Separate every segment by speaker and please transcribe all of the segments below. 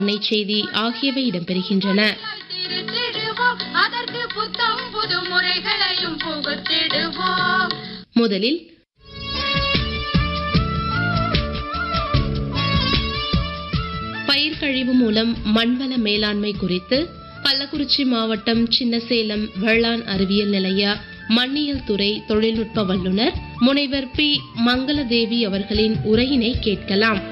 Speaker 1: பண்ணை செய்தி ஆகியவை இடம்பெறுகின்றன
Speaker 2: திருத்திடுவோம் அதற்கு புத்தம் புது முறைகளையும் புகுத்திடுவோம்
Speaker 1: முதலில் பயிர் கழிவு மூலம் மண்வள மேலாண்மை குறித்து கள்ளக்குறிச்சி மாவட்டம் சின்னசேலம் வேளாண் அறிவியல் நிலைய மண்ணியல் துறை தொழில்நுட்ப வல்லுநர் முனைவர் பி மங்களதேவி அவர்களின் உரையினை கேட்கலாம்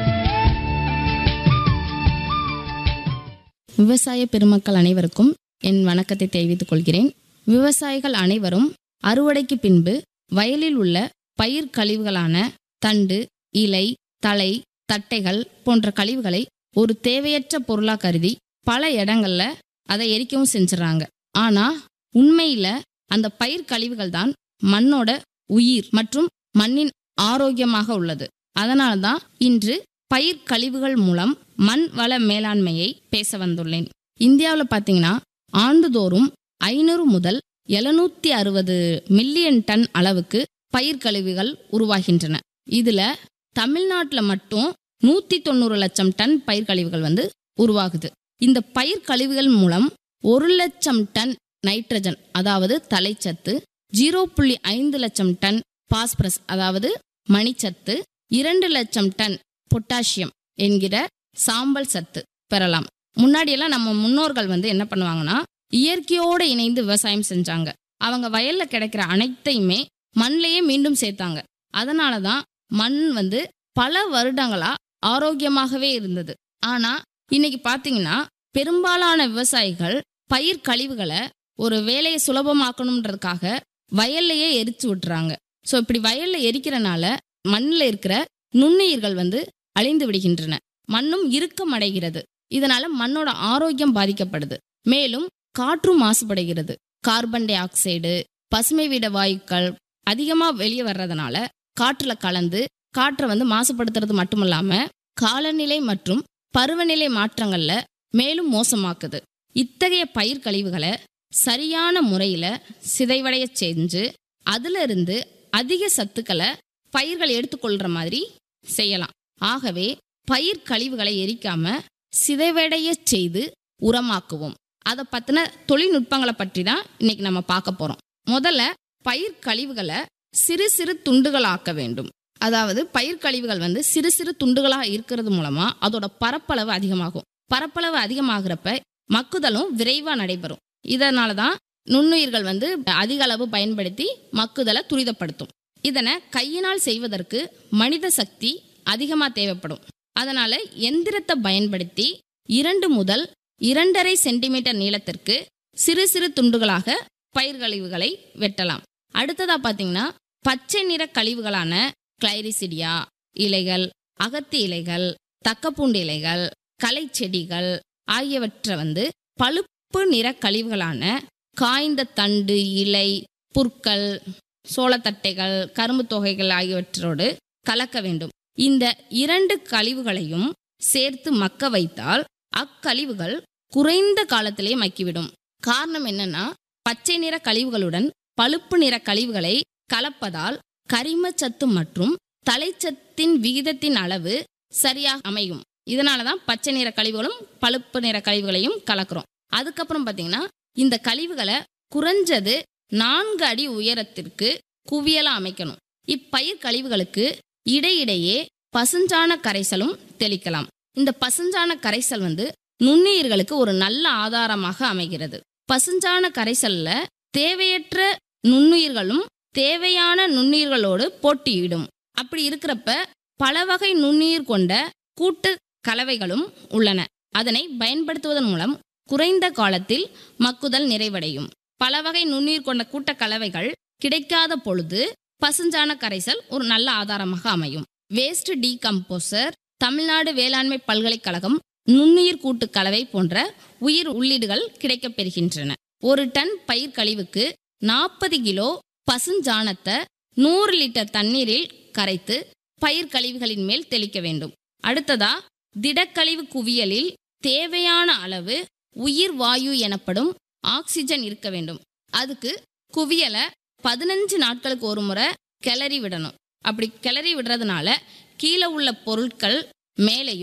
Speaker 3: விவசாய பெருமக்கள் அனைவருக்கும் என் வணக்கத்தை தெரிவித்துக் கொள்கிறேன் விவசாயிகள் அனைவரும் அறுவடைக்கு பின்பு வயலில் உள்ள பயிர் கழிவுகளான தண்டு இலை தலை தட்டைகள் போன்ற கழிவுகளை ஒரு தேவையற்ற பொருளா கருதி பல இடங்கள்ல அதை எரிக்கவும் செஞ்சுறாங்க ஆனா உண்மையில அந்த பயிர் கழிவுகள் தான் மண்ணோட உயிர் மற்றும் மண்ணின் ஆரோக்கியமாக உள்ளது அதனால தான் இன்று பயிர் கழிவுகள் மூலம் மண் வள மேலாண்மையை பேச வந்துள்ளேன் இந்தியாவில் பார்த்தீங்கன்னா ஆண்டுதோறும் ஐநூறு முதல் எழுநூத்தி அறுபது மில்லியன் டன் அளவுக்கு பயிர் கழிவுகள் உருவாகின்றன இதுல தமிழ்நாட்டில் மட்டும் நூத்தி தொண்ணூறு லட்சம் டன் பயிர் கழிவுகள் வந்து உருவாகுது இந்த பயிர் கழிவுகள் மூலம் ஒரு லட்சம் டன் நைட்ரஜன் அதாவது தலைச்சத்து ஜீரோ புள்ளி ஐந்து லட்சம் டன் பாஸ்பரஸ் அதாவது மணிச்சத்து இரண்டு லட்சம் டன் பொட்டாசியம் என்கிற சாம்பல் சத்து பெறலாம் முன்னாடியெல்லாம் நம்ம முன்னோர்கள் வந்து என்ன பண்ணுவாங்கன்னா இயற்கையோடு இணைந்து விவசாயம் செஞ்சாங்க அவங்க வயல்ல கிடைக்கிற அனைத்தையுமே மண்ணிலேயே மீண்டும் சேர்த்தாங்க அதனால தான் மண் வந்து பல வருடங்களா ஆரோக்கியமாகவே இருந்தது ஆனா இன்னைக்கு பாத்தீங்கன்னா பெரும்பாலான விவசாயிகள் பயிர் கழிவுகளை ஒரு வேலையை சுலபமாக்கணுன்றதுக்காக வயல்லையே எரிச்சு விட்டுறாங்க ஸோ இப்படி வயல்ல எரிக்கிறனால மண்ணில் இருக்கிற நுண்ணுயிர்கள் வந்து அழிந்து விடுகின்றன மண்ணும் இறுக்கம் அடைகிறது இதனால மண்ணோட ஆரோக்கியம் பாதிக்கப்படுது மேலும் காற்றும் மாசுபடுகிறது கார்பன் டை ஆக்சைடு பசுமை வீட வாயுக்கள் அதிகமா வெளியே வர்றதுனால காற்றுல கலந்து காற்றை வந்து மாசுபடுத்துறது மட்டும் இல்லாம காலநிலை மற்றும் பருவநிலை மாற்றங்கள்ல மேலும் மோசமாக்குது இத்தகைய பயிர் கழிவுகளை சரியான முறையில சிதைவடைய செஞ்சு அதுல இருந்து அதிக சத்துக்களை பயிர்கள் எடுத்துக்கொள்ற மாதிரி செய்யலாம் ஆகவே பயிர் கழிவுகளை எரிக்காம சிதைவடைய செய்து உரமாக்குவோம் அதை பத்தின தொழில்நுட்பங்களை பற்றி தான் இன்னைக்கு நம்ம பார்க்க போறோம் முதல்ல பயிர் கழிவுகளை சிறு சிறு துண்டுகளாக்க வேண்டும் அதாவது பயிர் கழிவுகள் வந்து சிறு சிறு துண்டுகளாக இருக்கிறது மூலமா அதோட பரப்பளவு அதிகமாகும் பரப்பளவு அதிகமாகிறப்ப மக்குதலும் விரைவா நடைபெறும் இதனால தான் நுண்ணுயிர்கள் வந்து அதிக அளவு பயன்படுத்தி மக்குதலை துரிதப்படுத்தும் இதனை கையினால் செய்வதற்கு மனித சக்தி அதிகமா தேவைப்படும் அதனால எந்திரத்தை பயன்படுத்தி இரண்டு முதல் இரண்டரை சென்டிமீட்டர் நீளத்திற்கு சிறு சிறு துண்டுகளாக பயிர் கழிவுகளை வெட்டலாம் அடுத்ததா பாத்தீங்கன்னா பச்சை நிற கழிவுகளான கிளைரிசிடியா இலைகள் அகத்தி இலைகள் தக்கப்பூண்டு இலைகள் களை செடிகள் ஆகியவற்றை வந்து பழுப்பு நிற கழிவுகளான காய்ந்த தண்டு இலை புற்கள் சோளத்தட்டைகள் கரும்பு தொகைகள் ஆகியவற்றோடு கலக்க வேண்டும் இந்த இரண்டு கழிவுகளையும் சேர்த்து மக்க வைத்தால் அக்கழிவுகள் குறைந்த காலத்திலே மக்கிவிடும் காரணம் என்னன்னா பச்சை நிற கழிவுகளுடன் பழுப்பு நிற கழிவுகளை கலப்பதால் கரிமச்சத்து மற்றும் தலைச்சத்தின் விகிதத்தின் அளவு சரியாக அமையும் இதனால தான் பச்சை நிற கழிவுகளும் பழுப்பு நிற கழிவுகளையும் கலக்கிறோம் அதுக்கப்புறம் பார்த்தீங்கன்னா இந்த கழிவுகளை குறைஞ்சது நான்கு அடி உயரத்திற்கு குவியலா அமைக்கணும் இப்பயிர் கழிவுகளுக்கு இடையிடையே பசுஞ்சாண கரைசலும் தெளிக்கலாம் இந்த பசுஞ்சாண கரைசல் வந்து நுண்ணுயிர்களுக்கு ஒரு நல்ல ஆதாரமாக அமைகிறது பசுஞ்சாண கரைசல்ல தேவையற்ற நுண்ணுயிர்களும் தேவையான நுண்ணுயிர்களோடு போட்டியிடும் அப்படி இருக்கிறப்ப பல வகை நுண்ணுயிர் கொண்ட கூட்டு கலவைகளும் உள்ளன அதனை பயன்படுத்துவதன் மூலம் குறைந்த காலத்தில் மக்குதல் நிறைவடையும் பல வகை நுண்ணுயிர் கொண்ட கூட்ட கலவைகள் கிடைக்காத பொழுது பசுஞ்சாண கரைசல் ஒரு நல்ல ஆதாரமாக அமையும் வேஸ்ட் டீகம்போசர் தமிழ்நாடு வேளாண்மை பல்கலைக்கழகம் நுண்ணுயிர் கூட்டு கலவை போன்ற உயிர் உள்ளீடுகள் கிடைக்கப் பெறுகின்றன ஒரு டன் பயிர் கழிவுக்கு நாற்பது கிலோ பசுஞ்சாணத்தை நூறு லிட்டர் தண்ணீரில் கரைத்து பயிர் கழிவுகளின் மேல் தெளிக்க வேண்டும் அடுத்ததா திடக்கழிவு குவியலில் தேவையான அளவு உயிர் வாயு எனப்படும் ஆக்சிஜன் இருக்க வேண்டும் அதுக்கு குவியலை பதினஞ்சு நாட்களுக்கு ஒரு முறை கிளறி விடணும் அப்படி கிளறி விடுறதுனால கீழே உள்ள பொருட்கள் மேலேயும்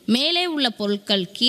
Speaker 3: மேலே உள்ள பொருட்கள் கீழே